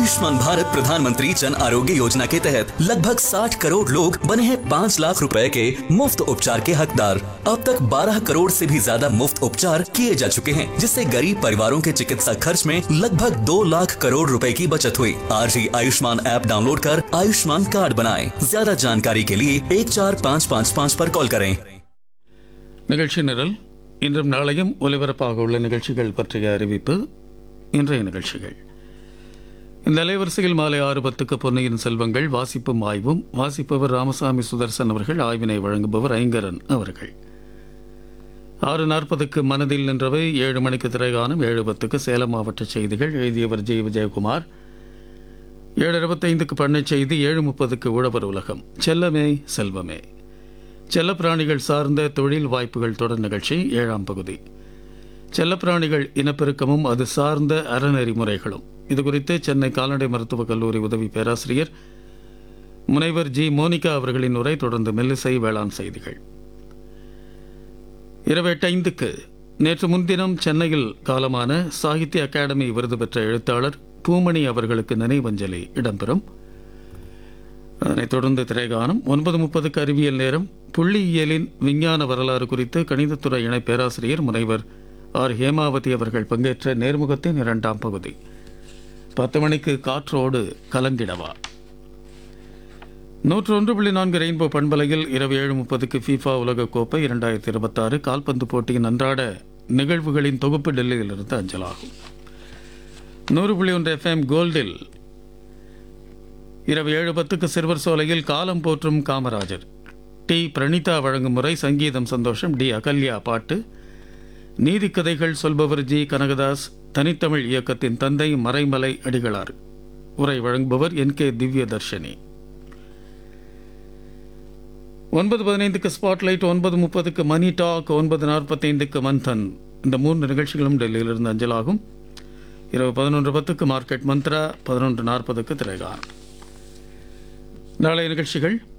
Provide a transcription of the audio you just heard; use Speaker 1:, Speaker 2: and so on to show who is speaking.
Speaker 1: आयुष्मान भारत प्रधानमंत्री जन आरोग्य योजना के तहत लगभग 60 करोड़ लोग बने हैं 5 लाख रुपए के मुफ्त उपचार के हकदार अब तक 12 करोड़ से भी ज्यादा मुफ्त उपचार किए जा चुके हैं जिससे गरीब परिवारों के चिकित्सा खर्च में लगभग 2 लाख करोड़ रुपए की बचत हुई आज ही आयुष्मान ऐप डाउनलोड कर आयुष्मान कार्ड बनाएं ज्यादा जानकारी के लिए एक चार पाँच पाँच पाँच पर कॉल करें
Speaker 2: நிகழ்ச்சி நிரல் இன்றும் நாளையும் ஒலிபரப்பாக உள்ள நிகழ்ச்சிகள் பற்றிய அறிவிப்பு இன்றைய நிகழ்ச்சிகள் இந்த அலைவரிசையில் மாலை ஆறு பத்துக்கு பொன்னியின் செல்வங்கள் வாசிப்பும் ஆய்வும் வாசிப்பவர் ராமசாமி சுதர்சன் அவர்கள் ஆய்வினை வழங்குபவர் ஐங்கரன் அவர்கள் ஆறு நாற்பதுக்கு மனதில் நின்றவை ஏழு மணிக்கு திரைகானம் ஏழு பத்துக்கு சேலம் மாவட்ட செய்திகள் எழுதியவர் ஜெய விஜயகுமார் ஏழு இருபத்தைந்துக்கு பண்ணை செய்தி ஏழு முப்பதுக்கு உழவர் உலகம் செல்லமே செல்வமே செல்லப்பிராணிகள் சார்ந்த தொழில் வாய்ப்புகள் தொடர் நிகழ்ச்சி ஏழாம் பகுதி செல்லப்பிராணிகள் இனப்பெருக்கமும் அது சார்ந்த அறநெறிமுறைகளும் இது குறித்து சென்னை கால்நடை மருத்துவக் கல்லூரி உதவி பேராசிரியர் முனைவர் ஜி மோனிகா அவர்களின் உரை தொடர்ந்து மெல்லிசை வேளாண் செய்திகள் இரவு எட்டு ஐந்துக்கு நேற்று முன்தினம் சென்னையில் காலமான சாகித்ய அகாடமி விருது பெற்ற எழுத்தாளர் பூமணி அவர்களுக்கு நினைவஞ்சலி இடம்பெறும் அதனைத் தொடர்ந்து திரைகானம் ஒன்பது முப்பதுக்கு அறிவியல் நேரம் புள்ளியியலின் விஞ்ஞான வரலாறு குறித்து கணிதத்துறை இணை பேராசிரியர் முனைவர் ஆர் ஹேமாவதி அவர்கள் பங்கேற்ற நேர்முகத்தின் இரண்டாம் பகுதி பத்து மணிக்கு காற்றோடு கலந்திடவா நூற்று ஒன்று புள்ளி நான்கு ரெயின்போ பண்பலையில் இரவு ஏழு முப்பதுக்கு ஃபீஃபா உலகக்கோப்பை இரண்டாயிரத்தி இருபத்தாறு கால்பந்து போட்டியின் அன்றாட நிகழ்வுகளின் தொகுப்பு டெல்லியிலிருந்து அஞ்சலாகும் நூறு புள்ளி ஒன்று எஃப்எம் கோல்டில் இரவு ஏழு பத்துக்கு சிறுவர் சோலையில் காலம் போற்றும் காமராஜர் டி பிரணீதா வழங்கும் முறை சங்கீதம் சந்தோஷம் டி அகல்யா பாட்டு நீதிக்கதைகள் சொல்பவர் ஜி கனகதாஸ் தனித்தமிழ் இயக்கத்தின் தந்தை மறைமலை அடிகளார் உரை வழங்குபவர் என் கே திவ்ய தர்ஷினி ஒன்பது பதினைந்துக்கு ஸ்பாட்லைட் ஒன்பது முப்பதுக்கு மணி டாக் ஒன்பது நாற்பத்தைந்துக்கு மந்தன் இந்த மூன்று நிகழ்ச்சிகளும் டெல்லியிலிருந்து அஞ்சலாகும் இரவு பதினொன்று பத்துக்கு மார்க்கெட் மந்த்ரா பதினொன்று நாற்பதுக்கு திரைகான் நாளைய நிகழ்ச்சிகள்